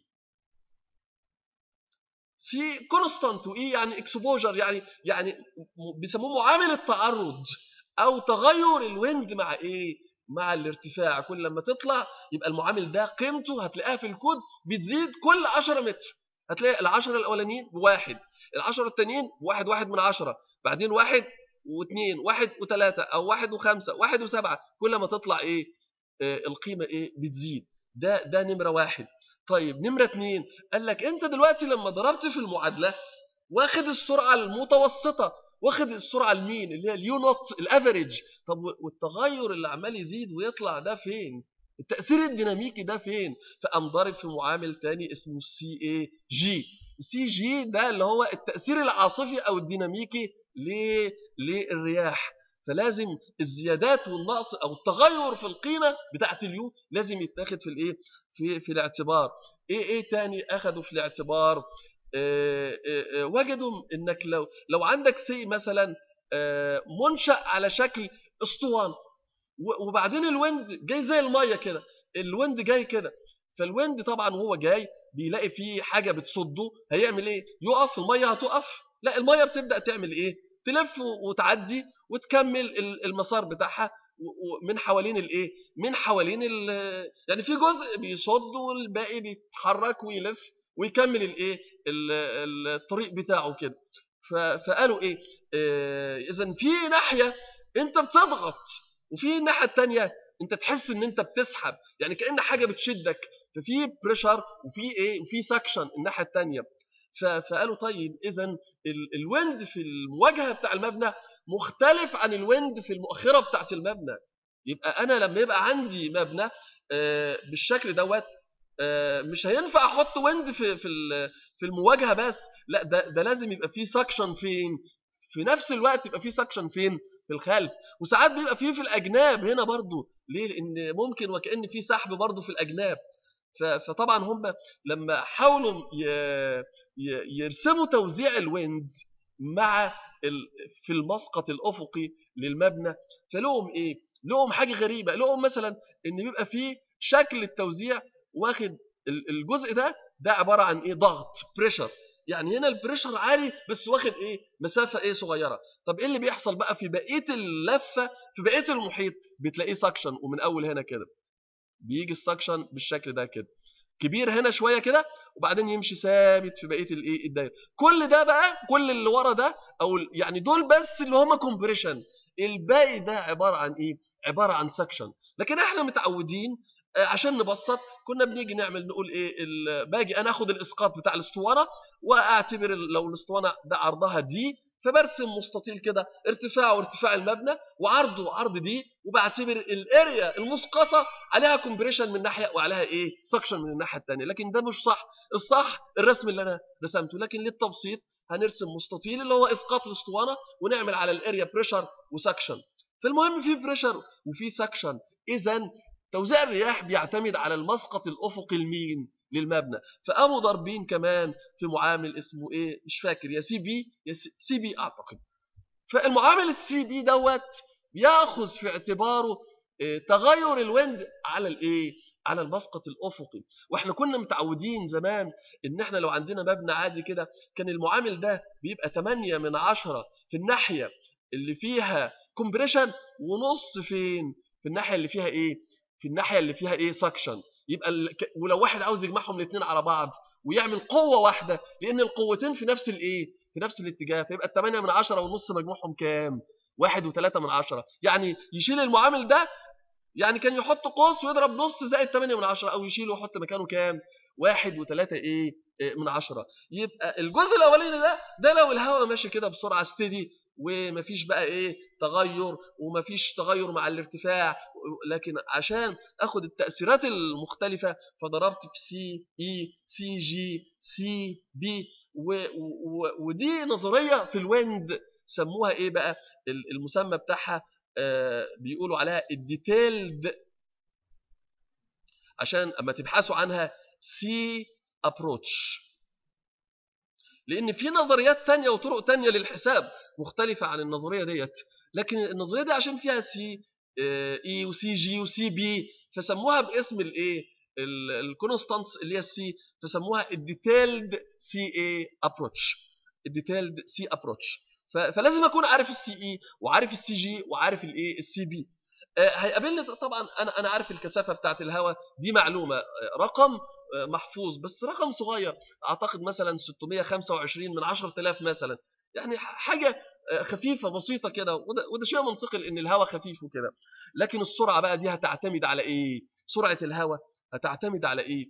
سي كونستانت واي يعني اكسبوجر يعني يعني بيسموه معامل التعرض او تغير الويند مع ايه مع الارتفاع كل لما تطلع يبقى المعامل ده قيمته هتلاقيها في الكود بتزيد كل 10 متر هتلاقي العشرة الأولانيين بواحد العشرة التانيين بواحد واحد من عشرة بعدين واحد واثنين واحد وثلاثة أو واحد وخمسة واحد وسبعة كل ما تطلع إيه آه القيمة إيه بتزيد ده ده نمرة واحد طيب نمرة اتنين قال لك أنت دلوقتي لما ضربت في المعادلة واخد السرعة المتوسطة واخد السرعة المين اللي هي اليو نوت الافريج طب والتغير اللي عمال يزيد ويطلع ده فين التأثير الديناميكي ده فين فقام ضارب في معامل تاني اسمه سي اي جي سي جي ده اللي هو التأثير العاصفي أو الديناميكي للرياح فلازم الزيادات والنقص او التغير في القيمه بتاعه اليو لازم يتاخد في الايه في في الاعتبار ايه ايه تاني اخذوا في الاعتبار آه آه وجدوا انك لو لو عندك سي مثلا آه منشا على شكل اسطوانه وبعدين الويند جاي زي الميه كده الويند جاي كده فالويند طبعا وهو جاي بيلاقي فيه حاجه بتصده هيعمل ايه يقف الميه هتقف لا الميه بتبدا تعمل ايه تلف وتعدي وتكمل المسار بتاعها من حوالين الايه من حوالين يعني في جزء بيصد والباقي بيتحرك ويلف ويكمل الايه الطريق بتاعه كده فقالوا ايه آه اذا في ناحيه انت بتضغط وفي الناحيه الثانيه انت تحس ان انت بتسحب يعني كان حاجه بتشدك ففي بريشر وفي ايه وفي سكشن الناحيه الثانيه فقالوا طيب اذا الويند في المواجهه بتاع المبنى مختلف عن الويند في المؤخره بتاعت المبنى يبقى انا لما يبقى عندي مبنى بالشكل دوت آه، مش هينفع احط ويند في في في المواجهه بس لا ده ده لازم يبقى فيه سكشن فين في نفس الوقت يبقى فيه سكشن فين في الخلف وساعات بيبقى فيه في الاجناب هنا برضو ليه لان ممكن وكان في سحب برضو في الاجناب فطبعا هم لما حاولوا يرسموا توزيع الويند مع في المسقط الافقي للمبنى فلهم ايه لهم حاجه غريبه لهم مثلا ان بيبقى فيه شكل التوزيع واخد الجزء ده ده عباره عن ايه ضغط بريشر يعني هنا البريشر عالي بس واخد ايه مسافه ايه صغيره طب ايه اللي بيحصل بقى في بقيه اللفه في بقيه المحيط بتلاقيه سكشن ومن اول هنا كده بيجي السكشن بالشكل ده كده كبير هنا شويه كده وبعدين يمشي ثابت في بقيه الايه الدايره كل ده بقى كل اللي ورا ده او يعني دول بس اللي هم كومبريشن الباقي ده عباره عن ايه عباره عن سكشن لكن احنا متعودين آه، عشان نبسط كنا بنيجي نعمل نقول ايه باجي انا اخد الاسقاط بتاع الاسطوانه واعتبر لو الاسطوانه ده عرضها دي فبرسم مستطيل كده ارتفاعه ارتفاع المبنى وعرضه عرض دي وبعتبر الاريا المسقطه عليها كومبريشن من ناحيه وعليها ايه سكشن من الناحيه الثانيه لكن ده مش صح الصح الرسم اللي انا رسمته لكن للتبسيط هنرسم مستطيل اللي هو اسقاط الاسطوانه ونعمل على الاريا بريشر وسكشن فالمهم في بريشر وفي سكشن اذا توزيع الرياح بيعتمد على المسقط الافقي المين للمبنى فقاموا ضاربين كمان في معامل اسمه ايه مش فاكر يا سي بي يا سي بي اعتقد فالمعامل السي بي دوت بياخذ في اعتباره إيه تغير الويند على الايه على المسقط الافقي واحنا كنا متعودين زمان ان احنا لو عندنا مبنى عادي كده كان المعامل ده بيبقى 8 من 10 في الناحيه اللي فيها كومبريشن ونص فين في الناحيه اللي فيها ايه في الناحيه اللي فيها ايه سكشن يبقى ولو واحد عاوز يجمعهم الاثنين على بعض ويعمل قوه واحده لان القوتين في نفس الايه في نفس الاتجاه فيبقى ال8 من 10 ونص مجموعهم كام واحد وثلاثة من عشرة يعني يشيل المعامل ده يعني كان يحط قوس ويضرب نص زائد 8 من عشرة او يشيله ويحط مكانه كام واحد وثلاثة ايه, إيه من عشرة يبقى الجزء الاولاني ده ده لو الهواء ماشي كده بسرعه ستيدي ومفيش بقى ايه تغير ومفيش تغير مع الارتفاع لكن عشان اخد التاثيرات المختلفه فضربت في سي اي سي جي سي بي ودي نظريه في الويند سموها ايه بقى المسمى بتاعها آه بيقولوا عليها الديتيلد عشان اما تبحثوا عنها سي ابروتش لان في نظريات تانية وطرق تانية للحساب مختلفة عن النظرية ديت لكن النظرية دي عشان فيها سي اي وسي جي وسي بي فسموها باسم الايه الكونستانتس اللي هي السي فسموها الديتيلد سي اي ابروتش الديتيلد سي ابروتش فلازم اكون عارف السي اي وعارف السي جي وعارف الايه السي بي هيقابلني طبعا انا انا عارف الكثافه بتاعت الهواء دي معلومه رقم محفوظ بس رقم صغير اعتقد مثلا 625 من 10000 مثلا يعني حاجه آه، خفيفه بسيطه كده وده, وده شيء منطقي لان الهواء خفيف وكده لكن السرعه بقى دي هتعتمد على ايه سرعه الهواء هتعتمد على ايه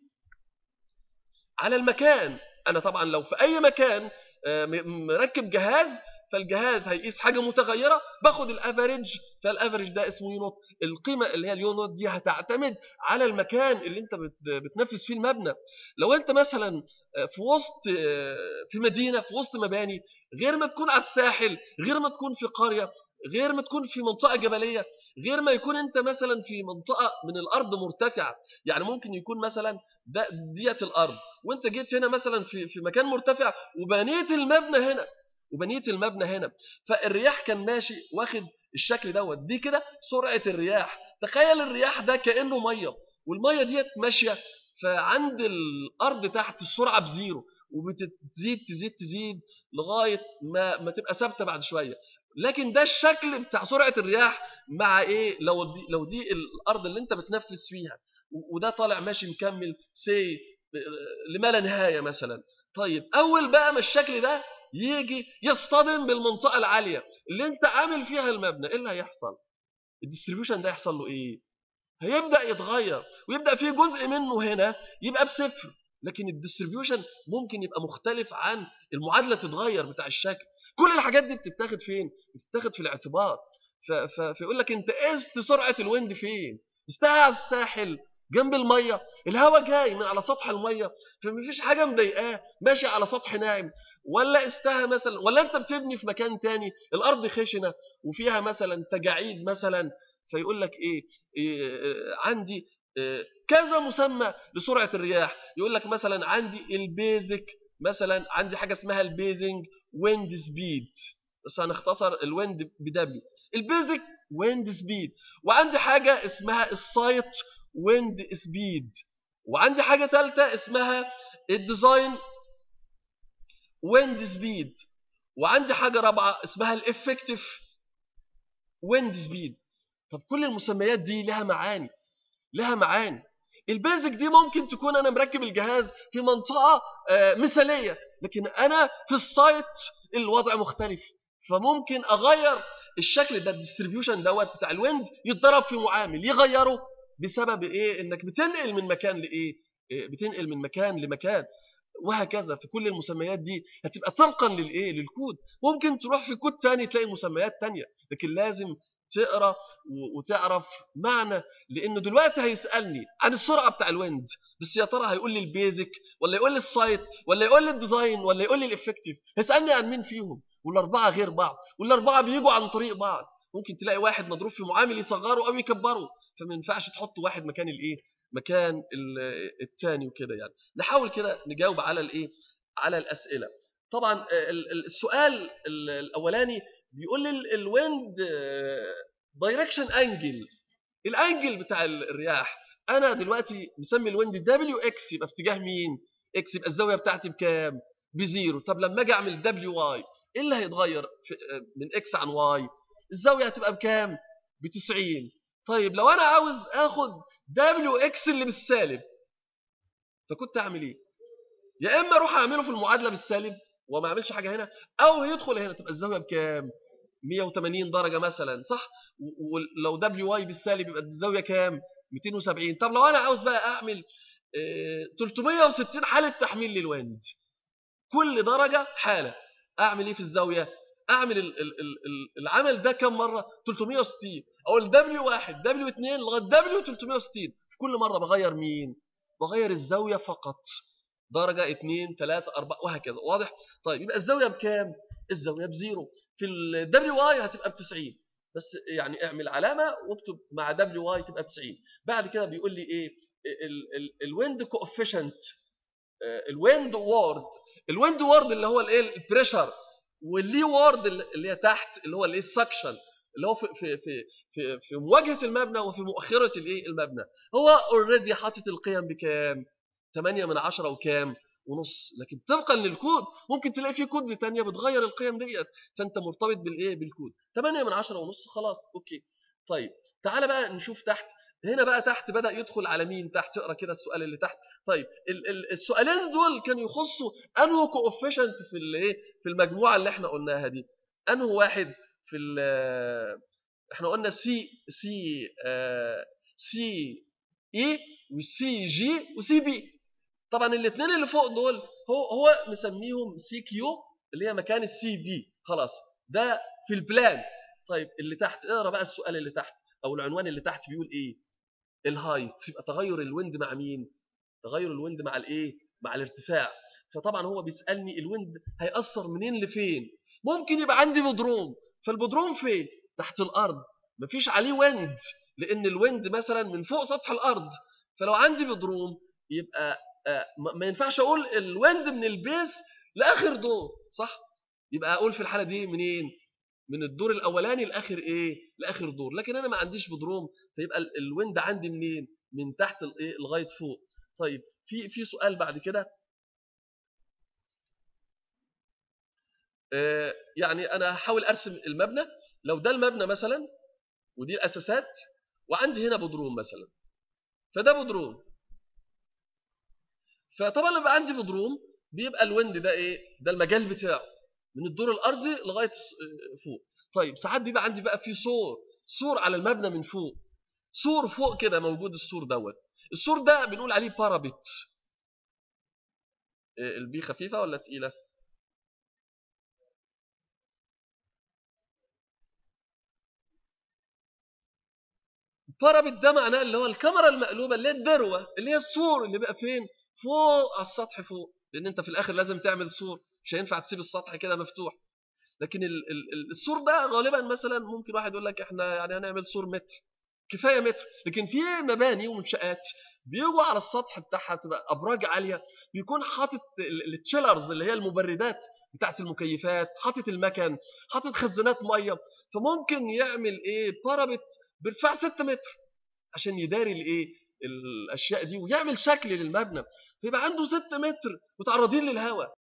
على المكان انا طبعا لو في اي مكان آه، مركب جهاز فالجهاز هيقيس حاجه متغيره باخد الافريج فالافريج ده اسمه يونت القيمه اللي هي اليونت دي هتعتمد على المكان اللي انت بتنفذ فيه المبنى لو انت مثلا في وسط في مدينه في وسط مباني غير ما تكون على الساحل غير ما تكون في قريه غير ما تكون في منطقه جبليه غير ما يكون انت مثلا في منطقه من الارض مرتفعه يعني ممكن يكون مثلا ده ديت الارض وانت جيت هنا مثلا في في مكان مرتفع وبنيت المبنى هنا وبنيت المبنى هنا فالرياح كان ماشي واخد الشكل دوت دي كده سرعه الرياح تخيل الرياح ده كانه ميه والميه ديت ماشيه فعند الارض تحت السرعه بزيرو وبتزيد تزيد تزيد لغايه ما ما تبقى ثابته بعد شويه لكن ده الشكل بتاع سرعه الرياح مع ايه لو دي لو دي الارض اللي انت بتنفذ فيها وده طالع ماشي مكمل سي لما لا نهايه مثلا طيب اول بقى ما الشكل ده يجي يصطدم بالمنطقه العاليه اللي انت عامل فيها المبنى ايه اللي هيحصل الديستريبيوشن ده يحصل له ايه هيبدا يتغير ويبدا في جزء منه هنا يبقى بصفر لكن الديستريبيوشن ممكن يبقى مختلف عن المعادله تتغير بتاع الشكل كل الحاجات دي بتتاخد فين بتتاخد في الاعتبار فيقول لك انت قست سرعه الويند فين قستها على الساحل جنب الميه الهواء جاي من على سطح الميه فمفيش حاجه مضايقاه ماشي على سطح ناعم ولا استها مثلا ولا انت بتبني في مكان تاني الارض خشنه وفيها مثلا تجاعيد مثلا فيقول لك ايه, إيه عندي إيه كذا مسمى لسرعه الرياح يقول لك مثلا عندي البيزك مثلا عندي حاجه اسمها البيزنج ويند سبيد بس هنختصر الويند بدبليو البيزك ويند سبيد وعندي حاجه اسمها السايت ويند سبيد وعندي حاجه ثالثه اسمها الديزاين ويند سبيد وعندي حاجه رابعه اسمها الافكتيف ويند سبيد طب كل المسميات دي لها معاني لها معاني البيزك دي ممكن تكون انا مركب الجهاز في منطقه مثاليه لكن انا في السايت الوضع مختلف فممكن اغير الشكل ده الديستريبيوشن دوت بتاع الويند يتضرب في معامل يغيره بسبب ايه انك بتنقل من مكان لايه بتنقل من مكان لمكان وهكذا في كل المسميات دي هتبقى طبقا للايه للكود ممكن تروح في كود تاني تلاقي مسميات تانية لكن لازم تقرا وتعرف معنى لانه دلوقتي هيسالني عن السرعه بتاع الويند بس يا ترى هيقول لي البيزك ولا يقول لي السايت ولا يقول لي الديزاين ولا يقول لي الافكتيف هيسالني عن مين فيهم والاربعه غير بعض والاربعه بيجوا عن طريق بعض ممكن تلاقي واحد مضروب في معامل يصغره او يكبره فما ينفعش تحط واحد مكان الايه مكان الثاني وكده يعني نحاول كده نجاوب على الايه على الاسئله طبعا السؤال الاولاني بيقول لي الويند دايركشن انجل الانجل بتاع الرياح انا دلوقتي مسمي الويند دبليو اكس يبقى في اتجاه مين اكس يبقى الزاويه بتاعتي بكام بزيرو طب لما اجي اعمل دبليو واي ايه اللي هيتغير من اكس عن واي الزاويه هتبقى بكام ب 90 طيب لو انا عاوز اخد دبليو اكس اللي بالسالب فكنت اعمل ايه يا اما اروح اعمله في المعادله بالسالب وما اعملش حاجه هنا او يدخل هنا تبقى الزاويه بكام 180 درجه مثلا صح ولو دبليو واي بالسالب يبقى الزاويه كام 270 طب لو انا عاوز بقى اعمل اه 360 حاله تحميل للويند كل درجه حاله اعمل ايه في الزاويه اعمل ال ال ال العمل ده كم مره 360 او الدبليو 1 دبليو 2 لغايه دبليو 360 في كل مره بغير مين بغير الزاويه فقط درجه 2 3 4 وهكذا واضح طيب يبقى الزاويه بكام الزاويه بزيرو في الدبليو واي هتبقى ب 90 بس يعني اعمل علامه واكتب مع دبليو واي تبقى ب 90 بعد كده بيقول لي ايه الويند كوفيشنت الويند وورد الويند وورد اللي هو الايه البريشر واللي وورد اللي هي تحت اللي هو الايه السكشن اللي هو في في في في, في مواجهه المبنى وفي مؤخره الايه المبنى هو اوريدي حاطط القيم بكام 8 من 10 وكام ونص لكن طبقا للكود ممكن تلاقي في كودز ثانيه بتغير القيم ديت فانت مرتبط بالايه بالكود 8 من 10 ونص خلاص اوكي طيب تعالى بقى نشوف تحت هنا بقى تحت بدا يدخل على مين تحت اقرا كده السؤال اللي تحت طيب ال ال السؤالين دول كانوا يخصوا انه كوفيشنت في الايه في المجموعه اللي احنا قلناها دي انه واحد في احنا قلنا سي سي آه سي اي وسي جي وسي بي طبعا الاثنين اللي فوق دول هو هو مسميهم سي كيو اللي هي مكان السي في خلاص ده في البلان طيب اللي تحت اقرا بقى السؤال اللي تحت او العنوان اللي تحت بيقول ايه الهايت يبقى تغير الويند مع مين تغير الويند مع الايه مع الارتفاع فطبعا هو بيسالني الويند هيأثر منين لفين ممكن يبقى عندي بدروم فالبدروم فين تحت الارض مفيش عليه ويند لان الويند مثلا من فوق سطح الارض فلو عندي بدروم يبقى ما ينفعش اقول الويند من البيس لاخر دور صح يبقى اقول في الحاله دي منين من الدور الاولاني لاخر ايه لاخر دور لكن انا ما عنديش بدروم فيبقى الويند عندي منين من تحت الايه لغايه فوق طيب في في سؤال بعد كده آه يعني انا هحاول ارسم المبنى لو ده المبنى مثلا ودي الاساسات وعندي هنا بدروم مثلا فده بدروم فطبعا لما عندي بدروم بيبقى الويند ده ايه ده المجال بتاعه من الدور الارضي لغايه فوق طيب ساعات بيبقى عندي بقى في سور سور على المبنى من فوق سور فوق كده موجود السور دوت السور ده بنقول عليه بارابيت البي خفيفه ولا تقيله بارابت ده معناه اللي هو الكاميرا المقلوبه اللي هي الذروه اللي هي السور اللي بقى فين فوق على السطح فوق لان انت في الاخر لازم تعمل سور مش هينفع تسيب السطح كده مفتوح لكن ال ال السور ده غالبا مثلا ممكن واحد يقول لك احنا يعني هنعمل سور متر كفايه متر لكن في مباني ومنشات بيجوا على السطح بتاعها تبقى ابراج عاليه بيكون حاطط التشيلرز اللي هي المبردات بتاعت المكيفات حاطط المكن حاطط خزانات ميه فممكن يعمل ايه بارابت بارتفاع 6 متر عشان يداري الايه الاشياء دي ويعمل شكل للمبنى فيبقى عنده 6 متر متعرضين للهواء